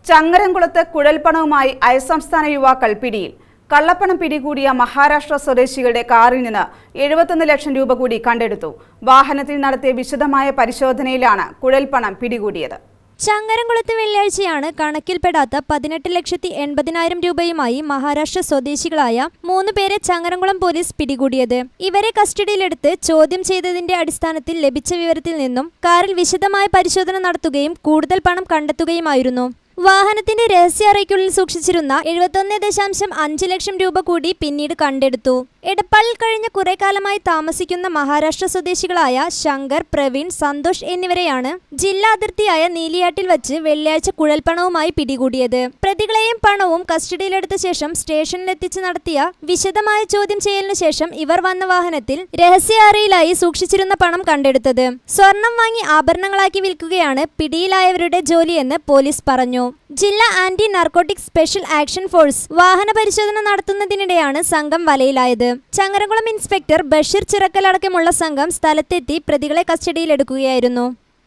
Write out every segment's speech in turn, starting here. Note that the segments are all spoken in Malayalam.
ചങ്ങരംകുളത്ത് കുഴൽപ്പണവുമായി അയൽസംസ്ഥാന യുവാക്കൾ പിടിയിൽ കള്ളപ്പണം പിടികൂടിയ മഹാരാഷ്ട്ര സ്വദേശികളുടെ കാറിൽ നിന്ന് എഴുപത്തൊന്ന് ലക്ഷം രൂപ കൂടി കണ്ടെടുത്തു വാഹനത്തിൽ നടത്തിയ വിശദമായ പരിശോധനയിലാണ് കുഴൽപ്പണം പിടികൂടിയത് ചങ്ങരംകുളത്ത് വെള്ളിയാഴ്ചയാണ് കണക്കിൽപ്പെടാത്ത പതിനെട്ട് ലക്ഷത്തി എൺപതിനായിരം രൂപയുമായി മഹാരാഷ്ട്ര സ്വദേശികളായ മൂന്ന് പേരെ ചങ്ങരംകുളം പോലീസ് പിടികൂടിയത് ഇവരെ കസ്റ്റഡിയിലെടുത്ത് ചോദ്യം ചെയ്തതിന്റെ അടിസ്ഥാനത്തിൽ ലഭിച്ച വിവരത്തിൽ നിന്നും കാറിൽ വിശദമായ പരിശോധന നടത്തുകയും കൂടുതൽ പണം കണ്ടെത്തുകയുമായിരുന്നു വാഹനത്തിന്റെ രഹസ്യ അറയ്ക്കുള്ളിൽ സൂക്ഷിച്ചിരുന്ന എഴുപത്തൊന്ന് ദശാംശം അഞ്ച് ലക്ഷം രൂപ കൂടി പിന്നീട് കണ്ടെടുത്തു എടപ്പാളിൽ കഴിഞ്ഞ കുറെ കാലമായി താമസിക്കുന്ന മഹാരാഷ്ട്ര സ്വദേശികളായ ശങ്കർ പ്രവീൺ സന്തോഷ് എന്നിവരെയാണ് ജില്ലാ അതിർത്തിയായ നീലിയാട്ടിൽ വച്ച് വെള്ളിയാഴ്ച കുഴൽപ്പണവുമായി പിടികൂടിയത് പ്രതികളെയും പണവും കസ്റ്റഡിയിലെടുത്ത ശേഷം സ്റ്റേഷനിലെത്തിച്ച് നടത്തിയ വിശദമായ ചോദ്യം ചെയ്യലിനു ശേഷം ഇവർ വന്ന വാഹനത്തിൽ രഹസ്യ അറയിലായി സൂക്ഷിച്ചിരുന്ന പണം കണ്ടെടുത്തത് സ്വർണം വാങ്ങി ആഭരണങ്ങളാക്കി വിൽക്കുകയാണ് പിടിയിലായവരുടെ ജോലിയെന്ന് പോലീസ് പറഞ്ഞു ജില്ലാ anti narcotic special action force വാഹന പരിശോധന നടത്തുന്നതിനിടെയാണ് സംഘം വലയിലായത് ചങ്ങരകുളം ഇൻസ്പെക്ടർ ബഷീർ ചിറക്കൽ അടക്കമുള്ള സംഘം സ്ഥലത്തെത്തി പ്രതികളെ കസ്റ്റഡിയിലെടുക്കുകയായിരുന്നു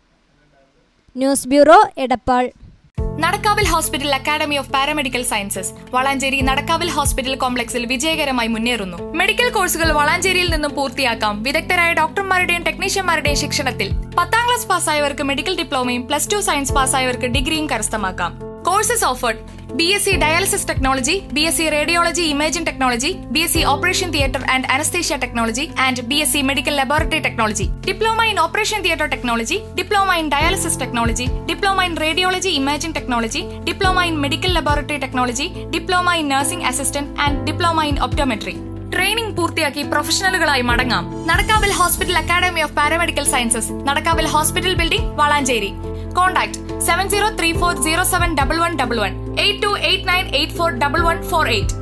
news bureau Edappal Nadakkavil hospital academy of paramedical sciences Valanchery Nadakkavil hospital കോംപ്ലക്സിൽ വിജയകരമായി മുന്നേറുന്നു മെഡിക്കൽ കോഴ്സുകൾ വളാഞ്ചേരിയിൽ നിന്നും പൂർത്തിയാക്കാം വിദഗ്ധരായ ഡോക്ടർമാരുടെയും ടെക്നീഷ്യന്മാരുടെയും ശിക്ഷണത്തിൽ പത്താം ക്ലാസ് പാസ്സായവർക്ക് മെഡിക്കൽ ഡിപ്ലോമയും പ്ലസ് ടു സയൻസ് പാസ്സായവർക്ക് ഡിഗ്രിയും കരസ്ഥമാക്കാം courses offered B S C dialysis technology B S C radiology imaging technology B S C operation theatre and anaesthesia technology and B S C medical laboratory technology diploma in operation theatre technology diploma in dialysis technology diploma in radiology imaging technology diploma in medical laboratory technology diploma in nursing assistant and diploma in optometry training പൂർത്തിയാക്കി പ്രൊഫഷണലുകളായി മടങ്ങാം Nadakkavil hospital academy of paramedical sciences Nadakkavil hospital building Valanchery contact seven zero three four zero seven double one double one eight two eight nine eight four double one four eight